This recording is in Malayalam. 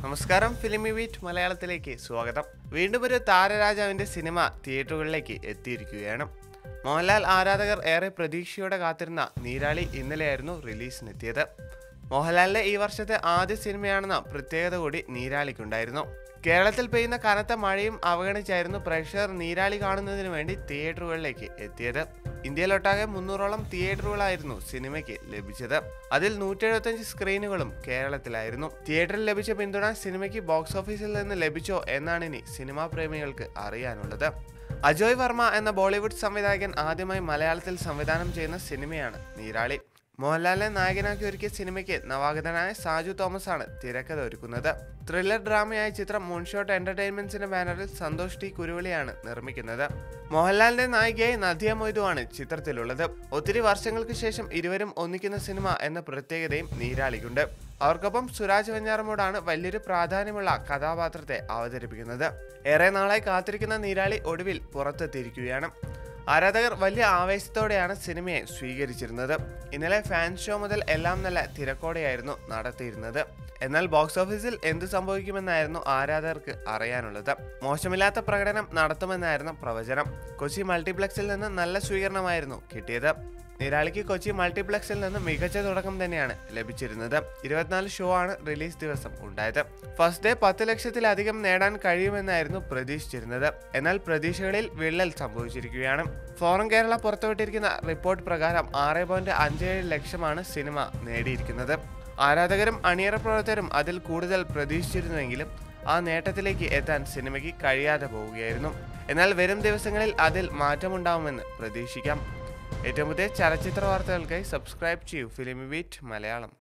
നമസ്കാരം ഫിലിമി വീറ്റ് മലയാളത്തിലേക്ക് സ്വാഗതം വീണ്ടും ഒരു താരരാജാവിന്റെ സിനിമ തിയേറ്ററുകളിലേക്ക് എത്തിയിരിക്കുകയാണ് മോഹൻലാൽ ആരാധകർ ഏറെ പ്രതീക്ഷയോടെ കാത്തിരുന്ന നീരാളി ഇന്നലെയായിരുന്നു റിലീസിനെത്തിയത് മോഹൻലാലിന്റെ ഈ വർഷത്തെ ആദ്യ സിനിമയാണെന്ന പ്രത്യേകത കൂടി നീരാളിക്കുണ്ടായിരുന്നു കേരളത്തിൽ പെയ്യുന്ന കനത്ത മഴയും അവഗണിച്ചായിരുന്നു പ്രേക്ഷകർ നീരാളി കാണുന്നതിന് വേണ്ടി തിയേറ്ററുകളിലേക്ക് എത്തിയത് ഇന്ത്യയിലൊട്ടാകെ മുന്നൂറോളം തിയേറ്ററുകളായിരുന്നു സിനിമയ്ക്ക് ലഭിച്ചത് അതിൽ നൂറ്റെഴുപത്തഞ്ച് സ്ക്രീനുകളും കേരളത്തിലായിരുന്നു തിയേറ്ററിൽ ലഭിച്ച പിന്തുണ സിനിമയ്ക്ക് ബോക്സ് ഓഫീസിൽ നിന്ന് ലഭിച്ചോ എന്നാണ് ഇനി സിനിമാ പ്രേമികൾക്ക് അറിയാനുള്ളത് അജോയ് വർമ്മ എന്ന ബോളിവുഡ് സംവിധായകൻ ആദ്യമായി മലയാളത്തിൽ സംവിധാനം ചെയ്യുന്ന സിനിമയാണ് നീരാളി മോഹൻലാലിനെ നായകനാക്കി ഒരുക്കിയ സിനിമയ്ക്ക് നവാഗതനായ സാജു തോമസ് ആണ് തിരക്കഥ ഒരുക്കുന്നത് ത്രില്ലർ ഡ്രാമയായ ചിത്രം മുൻഷോട്ട് എന്റർടൈൻമെന്റ്സിന്റെ ബാനറിൽ സന്തോഷ് ടി കുരുവിളിയാണ് നിർമ്മിക്കുന്നത് മോഹൻലാലിന്റെ നായികയായി നദിയ മൊയ്തു ആണ് ചിത്രത്തിലുള്ളത് ഒത്തിരി വർഷങ്ങൾക്ക് ശേഷം ഇരുവരും ഒന്നിക്കുന്ന സിനിമ എന്ന പ്രത്യേകതയും നീരാളിക്കുണ്ട് അവർക്കൊപ്പം സുരാജ് വെഞ്ഞാറമൂടാണ് വലിയൊരു പ്രാധാന്യമുള്ള കഥാപാത്രത്തെ അവതരിപ്പിക്കുന്നത് ഏറെ നാളായി കാത്തിരിക്കുന്ന നീരാളി ഒടുവിൽ പുറത്തെത്തിയിരിക്കുകയാണ് ആരാധകർ വലിയ ആവേശത്തോടെയാണ് സിനിമയെ സ്വീകരിച്ചിരുന്നത് ഇന്നലെ ഫാൻ ഷോ മുതൽ എല്ലാം നല്ല തിരക്കോടെയായിരുന്നു നടത്തിയിരുന്നത് എന്നാൽ ബോക്സ് ഓഫീസിൽ എന്ത് സംഭവിക്കുമെന്നായിരുന്നു ആരാധകർക്ക് അറിയാനുള്ളത് മോശമില്ലാത്ത പ്രകടനം നടത്തുമെന്നായിരുന്നു പ്രവചനം കൊച്ചി മൾട്ടിപ്ലക്സിൽ നിന്ന് നല്ല സ്വീകരണമായിരുന്നു കിട്ടിയത് നിരാളിക്ക് കൊച്ചി മൾട്ടിപ്ലക്സിൽ നിന്ന് മികച്ച തുടക്കം തന്നെയാണ് ലഭിച്ചിരുന്നത് ഇരുപത്തിനാല് ഷോ ആണ് റിലീസ് ദിവസം ഉണ്ടായത് ഫസ്റ്റ് ഡേ പത്ത് ലക്ഷത്തിലധികം നേടാൻ കഴിയുമെന്നായിരുന്നു പ്രതീക്ഷിച്ചിരുന്നത് എന്നാൽ പ്രതീക്ഷകളിൽ വിള്ളൽ സംഭവിച്ചിരിക്കുകയാണ് ഫോറം കേരള പുറത്തുവിട്ടിരിക്കുന്ന റിപ്പോർട്ട് പ്രകാരം ആറ് പോയിന്റ് അഞ്ച് ഏഴ് ലക്ഷമാണ് സിനിമ നേടിയിരിക്കുന്നത് ആരാധകരും അണിയറ പ്രവർത്തകരും അതിൽ കൂടുതൽ പ്രതീക്ഷിച്ചിരുന്നുവെങ്കിലും ആ നേട്ടത്തിലേക്ക് എത്താൻ സിനിമയ്ക്ക് കഴിയാതെ പോവുകയായിരുന്നു എന്നാൽ വരും ദിവസങ്ങളിൽ അതിൽ മാറ്റമുണ്ടാവുമെന്ന് പ്രതീക്ഷിക്കാം ഏറ്റവും പുതിയ ചലച്ചിത്ര വാർത്തകൾക്കായി സബ്സ്ക്രൈബ് ചെയ്യൂ ഫിലിമി ബീറ്റ് മലയാളം